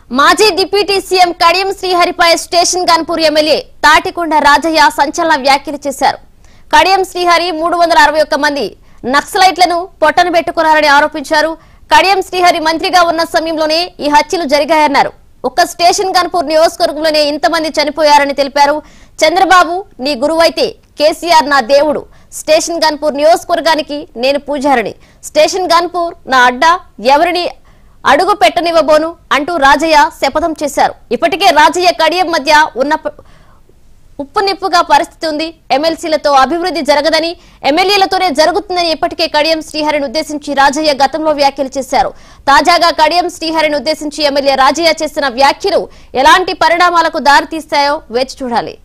మాజీ deputy CM Kadiyam శ్రీహరిపై station Ghanpur MLA Thatikonda Rajaiah సంచలన వ్యాఖ్యలు చేశారు కడియం శ్రీహరి మూడు వందల అరవై ఒక్క మంది నక్సలైట్లను పొట్టన పెట్టుకున్నారని ఆరోపించారు కడియం శ్రీహరి మంత్రిగా ఉన్న సమయంలోనే ఈ హత్యలు జరిగాయన్నారు ఒక్క స్టేషన్ గన్పూర్ నియోజకవర్గంలోనే ఇంతమంది చనిపోయారని తెలిపారు చంద్రబాబు నీ గురువైతే కేసీఆర్ నా దేవుడు స్టేషన్ గన్పూర్ నియోజకవర్గానికి నేను పూజారిని స్టేషన్ గన్పూర్ నా అడ్డా ఎవరిని అడుగు పెట్టనివ్వబోను అంటూ రాజయ్య శపథం చేశారు ఇప్పటికే రాజయ్య కడియం మధ్య ఉన్న ప- ఉప్పు నిప్పుగా పరిస్థితి ఉంది ఎమ్మెల్సీలతో అభివృద్ధి జరగదని ఎమ్మెల్యేలతోనే జరుగుతుందని ఇప్పటికే కడియం శ్రీహరిని ఉద్దేశించి రాజయ్య గతంలో వ్యాఖ్యలు చేశారు తాజాగా కడియం శ్రీహరిని ఉద్దేశించి ఎమ్మెల్యే రాజయ్య చేసిన వ్యాఖ్యలు ఎలాంటి పరిణామాలకు దారితీస్తాయో వేచి చూడాలి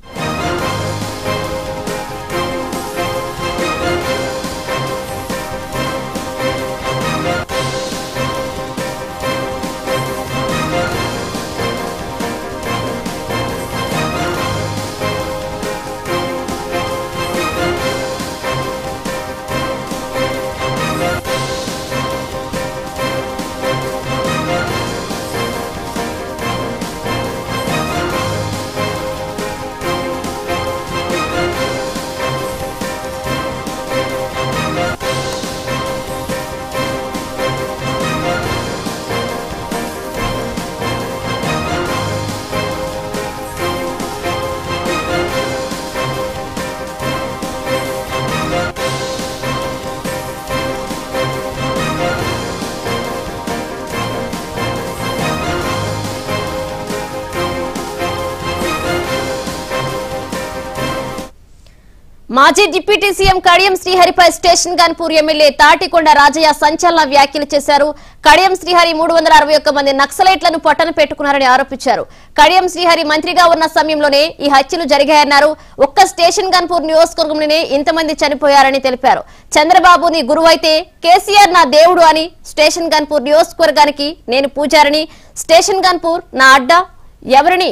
మాజీ డిప్యూటీ సీఎం కడియం శ్రీహరిపై స్టేషన్ గన్పూర్ ఎమ్మెల్యే తాటికొండ రాజయ్య సంచలన వ్యాఖ్యలు చేశారు కడియం శ్రీహరి మూడు వందల అరవై ఒక్క మంది నక్సలైట్లను పొట్టన పెట్టుకున్నారని ఆరోపించారు కడియం శ్రీహరి మంత్రిగా ఉన్న సమయంలోనే ఈ హత్యలు జరిగాయన్నారు ఒక్క స్టేషన్ గన్పూర్ నియోజకవర్గంలోనే ఇంతమంది చనిపోయారని తెలిపారు చంద్రబాబు నీ గురువైతే కేసీఆర్ నా దేవుడు అని స్టేషన్ గన్పూర్ నియోజకవర్గానికి నేను పూజారని స్టేషన్ గన్పూర్ నా అడ్డా ఎవరిని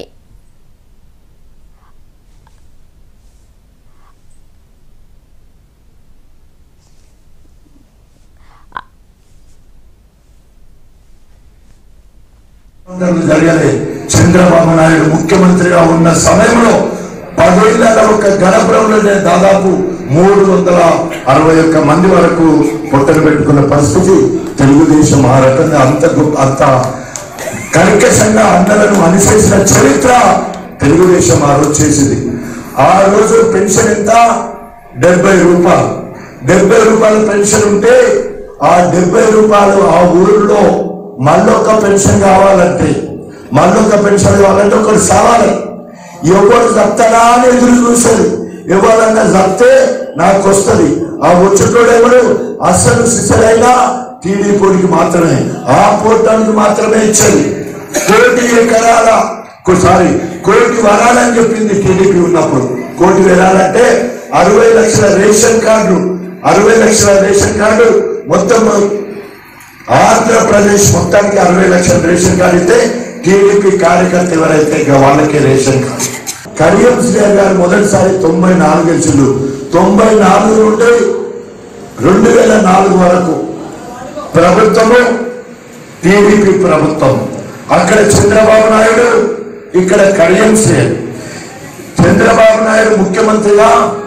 ఎన్నికలు జరగలేదు చంద్రబాబు నాయుడు ముఖ్యమంత్రిగా ఉన్న సమయంలో పదేళ్ల ఒక గణపురంలోనే దాదాపు మూడు వందల అరవై ఒక్క మంది వరకు పొట్టలు పెట్టుకున్న పరిస్థితి తెలుగుదేశం ఆ రకంగా అంత గొప్ప- అంత కర్కశంగా అందలను అనిచేసిన చరిత్ర తెలుగుదేశం ఆ రోజు చేసింది ఆ రోజు పెన్షన్ ఎంత డెబ్బై రూపాయలు డెబ్బై రూపాయల పెన్షన్ ఉంటే ఆ డెబ్బై రూపాయలు ఆ ఊరిలో మళ్ళొక పెన్షన్ కావాలంటే మళ్ళొక పెన్షన్ కావాలంటే ఒకటి సావాలి ఎవరు చెప్తాడా అని ఎదురు చూసేది ఎవరన్నా చెప్తే నాకు వస్తుంది ఆ వచ్చేటోడు ఎవరు అసలు సిసలైన టీడీపీకి మాత్రమే ఆ పోటానికి మాత్రమే ఇచ్చేది కోటి ఎకరాల సారీ కోటి వరాలని చెప్పింది టీడీపీ ఉన్నప్పుడు కోటి వరాలంటే అరవై లక్షల రేషన్ కార్డు అరవై లక్షల రేషన్ కార్డు మొత్తం ఆంధ్రప్రదేశ్ మొత్తానికి అరవై లక్షల రేషన్ కార్డు ఇస్తే టీడీపీ కార్యకర్త ఎవరైతే ఇక వాళ్ళకే రేషన్ కార్డు కడియం శ్రీహరి గారు మొదటిసారి తొంభై నాలుగు గెలిచిండు తొంభై నాలుగు నుండి రెండు వేల నాలుగు వరకు ప్రభుత్వము టీడీపీ ప్రభుత్వం అక్కడ చంద్రబాబు నాయుడు ఇక్కడ కడియం శ్రీహరి చంద్రబాబు నాయుడు ముఖ్యమంత్రిగా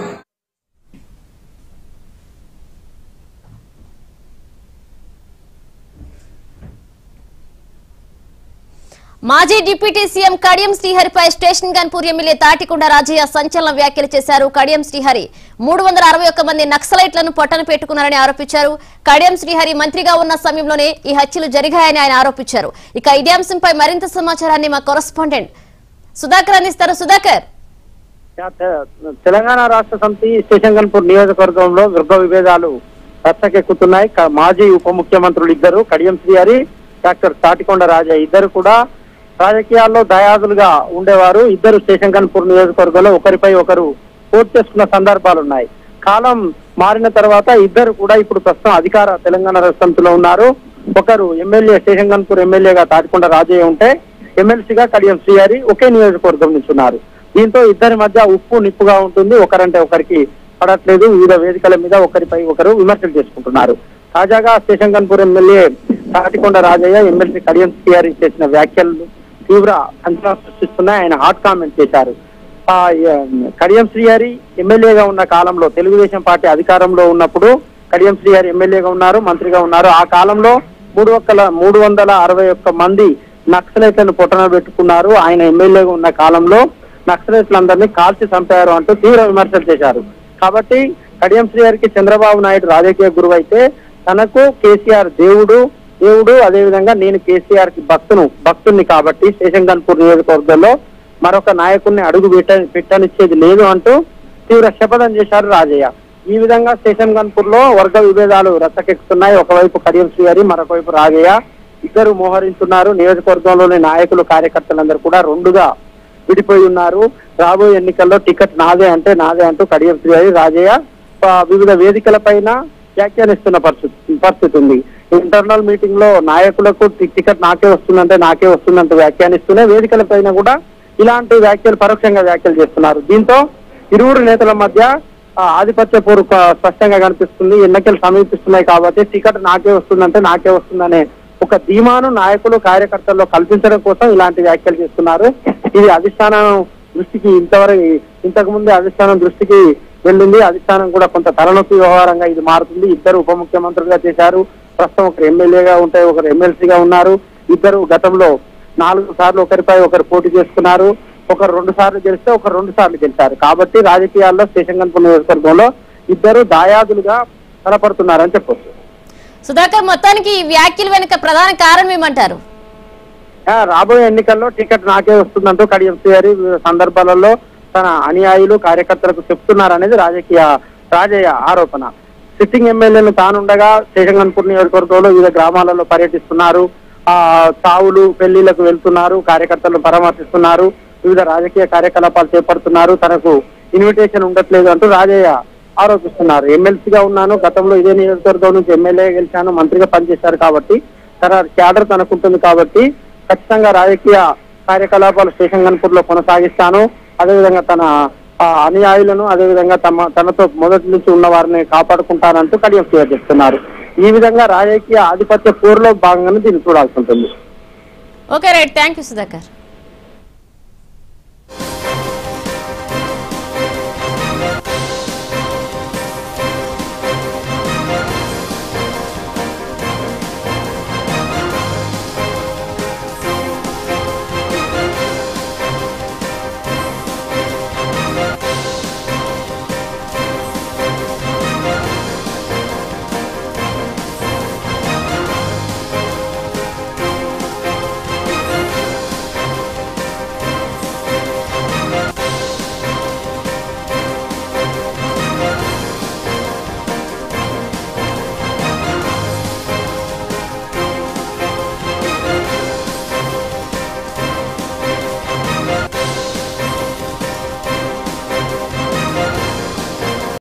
మాజీ డిప్యూటీ సీఎం కడియం శ్రీహరిపై స్టేషన్ గన్పూర్ ఎమ్మెల్యే తాటికొండ రాజయ్య సంచలన వ్యాఖ్యలు చేశారు కడియం శ్రీహరి మూడు వందల అరవై ఒక్క మంది నక్సలైట్లను పొట్టన పెట్టుకున్నారని ఆరోపించారు కడియం శ్రీహరి మంత్రిగా ఉన్న సమయంలోనే ఈ హత్యలు జరిగాయని ఆయన ఆరోపించారు ఇక ఇదే అంశంపై మరింత సమాచారాన్ని మా కొరస్పాండెంట్ సుధాకర్ అందిస్తారు సుధాకర్ యా, తె- తెలంగాణ రాష్ట్ర సమితి స్టేషన్ గన్పూర్ నియోజకవర్గంలో గృహ విభేదాలు రచ్చకెక్కుతున్నాయి క- మాజీ ఉప ముఖ్యమంత్రులు ఇద్దరు కడియం శ్రీహరి డాక్టర్ తాటికొండ రాజా ఇద్దరు కూడా రాజకీయాల్లో దయాదులుగా ఉండేవారు ఇద్దరు స్టేషన్ గన్పూర్ నియోజకవర్గంలో ఒకరిపై ఒకరు పోటు చేసుకున్న సందర్భాలు ఉన్నాయి కాలం మారిన తర్వాత ఇద్దరు కూడా ఇప్పుడు ప్రస్తుతం అధికార తెలంగాణ రాష్ట్ర సమితిలో ఉన్నారు ఒకరు ఎమ్మెల్యే స్టేషన్ గన్పూర్ ఎమ్మెల్యేగా తాటికొండ రాజయ్య ఉంటే ఎమ్మెల్సీగా కడియం శ్రీహరి ఒకే నియోజకవర్గం నుంచి ఉన్నారు దీంతో ఇద్దరి మధ్య ఉప్పు నిప్పుగా ఉంటుంది ఒకరంటే ఒకరికి పడట్లేదు వివిధ వేదికల మీద ఒకరిపై ఒకరు విమర్శలు చేసుకుంటున్నారు తాజాగా station Ghanpur MLA Thatikonda Rajaiah MLC Kadiyam Srihari చేసిన వ్యాఖ్యలు తీవ్ర అంచనా సృష్టిస్తున్నాయి ఆయన హాట్ కామెంట్ చేశారు ఆ, ఎ- కడియం శ్రీహరి ఎమ్మెల్యేగా ఉన్న కాలంలో తెలుగుదేశం పార్టీ అధికారంలో ఉన్నప్పుడు కడియం శ్రీహరి ఎమ్మెల్యేగా ఉన్నారు మంత్రిగా ఉన్నారు ఆ కాలంలో మూడు ఒక్కల మూడు వందల అరవై ఒక్క మంది నక్సలైట్లను పొట్టన పెట్టుకున్నారు ఆయన ఎమ్మెల్యేగా ఉన్న కాలంలో నక్సలైట్లందరినీ కాల్చి చంపారు అంటూ తీవ్ర విమర్శలు చేశారు కాబట్టి కడియం శ్రీహరికి చంద్రబాబు నాయుడు రాజకీయ గురువు అయితే తనకు కేసీఆర్ దేవుడు దేవుడు అదేవిధంగా నేను కేసీఆర్ కి భక్తును భక్తుని కాబట్టి శేషన్ గన్పూర్ నియోజకవర్గంలో మరొక నాయకుడిని అడుగు పెట్ట పెట్టనిచ్చేది లేదు అంటూ తీవ్ర శపథం చేశారు రాజయ్య ఈ విధంగా స్టేషన్ గన్పూర్ లో వర్గ విభేదాలు రచ్చకెక్కుతున్నాయి ఒకవైపు కడియం శ్రీహరి మరొక వైపు రాజయ్య ఇద్దరు మోహరించున్నారు నియోజకవర్గంలోని నాయకులు కార్యకర్తలందరూ కూడా రెండుగా విడిపోయి ఉన్నారు రాబోయే ఎన్నికల్లో టికెట్ నాదే అంటే నాదే అంటూ కడియం శ్రీహరి రాజయ్య ఆ, వివిధ వేదికల పైన వ్యాఖ్యానిస్తున్న పరిస్థితి పరిస్థితి ఉంది ఇంటర్నల్ మీటింగ్ లో నాయకులకు టి- టికెట్ నాకే వస్తుందంటే నాకే వస్తుందంటూ వ్యాఖ్యానిస్తూనే వేదికల పైన కూడా ఇలాంటి వ్యాఖ్యలు పరోక్షంగా వ్యాఖ్యలు చేస్తున్నారు దీంతో ఇరువురు నేతల మధ్య ఆ, ఆధిపత్య పూర్వక స్పష్టంగా కనిపిస్తుంది ఎన్నికలు సమీపిస్తున్నాయి కాబట్టి టికెట్ నాకే వస్తుందంటే నాకే వస్తుందనే ఒక ధీమాను నాయకులు కార్యకర్తల్లో కల్పించడం కోసం ఇలాంటి వ్యాఖ్యలు చేస్తున్నారు ఇది అధిష్టానం దృష్టికి ఇంతవరకు ఇంతకు ముందే అధిష్టానం దృష్టికి వెళ్ళింది అధిష్టానం కూడా కొంత తలనొప్పి వ్యవహారంగా ఇది మారుతుంది ఇద్దరు ఉప ముఖ్యమంత్రులుగా చేశారు ప్రస్తుతం ఒకరు ఎమ్మెల్యేగా ఉంటే ఒకరు ఎమ్మెల్సీగా ఉన్నారు ఇద్దరు గతంలో నాలుగు సార్లు ఒకరిపై ఒకరు పోటీ చేసుకున్నారు ఒకరు రెండు సార్లు గెలిస్తే ఒకరు రెండు సార్లు గెలిచారు కాబట్టి రాజకీయాల్లో స్టేషన్ కనుక నియోజకవర్గంలో ఇద్దరు దాయాదులుగా కనపడుతున్నారని చెప్పొచ్చు సుధాకర్ మొత్తానికి ఈ వ్యాఖ్యల వెనుక ప్రధాన కారణం ఏమంటారు ఆ, రాబోయే ఎన్నికల్లో టికెట్ నాకే వస్తుందంటూ కడియం శ్రీహరి వివిధ సందర్భాలలో తన అనుయాయులు కార్యకర్తలకు చెప్తున్నారనేది రాజకీయ రాజయ్య ఆరోపణ సిట్టింగ్ ఎమ్మెల్యేలు తానుండగా శేషంగన్పూర్ నియోజకవర్గంలో వివిధ గ్రామాలలో పర్యటిస్తున్నారు ఆ చావులు పెళ్లిళ్లకు వెళ్తున్నారు కార్యకర్తలను పరామర్శిస్తున్నారు వివిధ రాజకీయ కార్యకలాపాలు చేపడుతున్నారు తనకు ఇన్విటేషన్ ఉండట్లేదు అంటూ రాజయ్య ఆరోపిస్తున్నారు ఎమ్మెల్సీగా ఉన్నాను గతంలో ఇదే నియోజకవర్గం నుంచి ఎమ్మెల్యే గెలిచాను మంత్రిగా పనిచేశారు కాబట్టి తన క్యాడర్ తనకుంటుంది కాబట్టి ఖచ్చితంగా రాజకీయ కార్యకలాపాలు స్టేషన్ గన్పూర్ లో కొనసాగిస్తాను అదేవిధంగా తన ఆ, అనుయాయులను అదేవిధంగా తమ తనతో మొదటి నుంచి ఉన్న వారిని కాపాడుకుంటానంటూ కడియం క్లియర్ చెప్తున్నారు ఈ విధంగా రాజకీయ ఆధిపత్య పోరులో భాగంగానే దీన్ని చూడాల్సి ఉంటుంది okay right thank you Sudhakar